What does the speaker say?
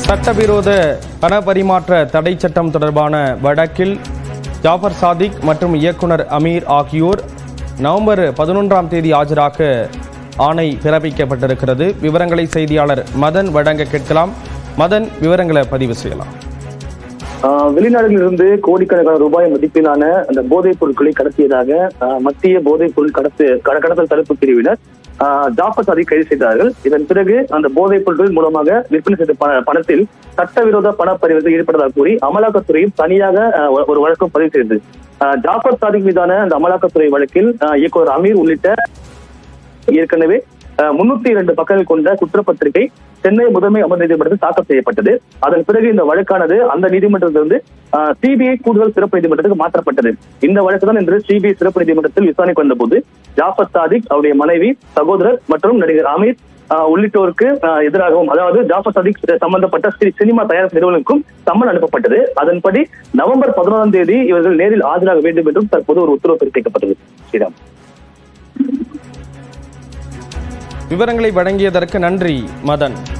சட்டவிரோத பண பரிமாற்ற தடை சட்டம் தொடர்பான வழக்கில் ஜாஃபர் சாதிக் மற்றும் இயக்குனர் அமீர் ஆகியோர் நவம்பர் பதினொன்றாம் தேதி ஆஜராக ஆணை பிறப்பிக்கப்பட்டிருக்கிறது விவரங்களை செய்தியாளர் மதன் வழங்க கேட்கலாம் மதன் விவரங்களை பதிவு செய்யலாம் ஆஹ் வெளிநாடுகளிலிருந்து கோடிக்கணக்கான ரூபாய் மதிப்பிலான அந்த போதைப் பொருட்களை கடத்தியதாக ஆஹ் மத்திய போதைப் பொருள் கடத்து கட- கடத்தல் தடுப்பு பிரிவினர் ஆஹ் ஜாஃபர் சாதிக் கைது செய்தார்கள் இதன் பிறகு அந்த போதைப் பொருட்கள் மூலமாக விற்பனை செய்த பண- பணத்தில் சட்டவிரோத பண பரிவர்த்தனை ஈடுபட்டதாக கூறி அமலாக்கத்துறையும் தனியாக ஆஹ் ஒரு- ஒரு வழக்கம் பதிவு செய்தது ஆஹ் ஜாஃபர் சாதிக் மீதான அந்த அமலாக்கத்துறை வழக்கில் ஆஹ் இயக்குனர் அமீர் உள்ளிட்ட ஏற்கனவே முன்னூத்தி இரண்டு பக்கங்கள் கொண்ட குற்றப்பத்திரிகை சென்னை முதன்மை அமர் நீதிமன்றத்தில் தாக்கல் செய்யப்பட்டது அதன் பிறகு இந்த வழக்கானது அந்த நீதிமன்றத்திலிருந்து சிபிஐ கூடுதல் சிறப்பு நீதிமன்றத்துக்கு மாற்றப்பட்டது இந்த வழக்கு தான் இன்று சிபிஐ சிறப்பு நீதிமன்றத்தில் விசாரணைக்கு வந்தபோது ஜாஃபர் சாதிக் அவருடைய மனைவி சகோதரர் மற்றும் நடிகர் அமீர் ஆஹ் உள்ளிட்டோருக்கு ஆஹ் எதிராகவும் அதாவது ஜாஃபர் சதிக் சம்பந்தப்பட்ட சி- சினிமா தயாரிப்பு நிறுவனங்களுக்கும் சம்மன் அனுப்பப்பட்டது அதன்படி நவம்பர் பதினொன்றாம் தேதி இவர்கள் நேரில் ஆஜராக வேண்டும் என்றும் தற்போது ஒரு உத்தரவு பிறப்பிக்கப்பட்டது ஸ்ரீராம் விவரங்களை வழங்கியதற்கு நன்றி மதன்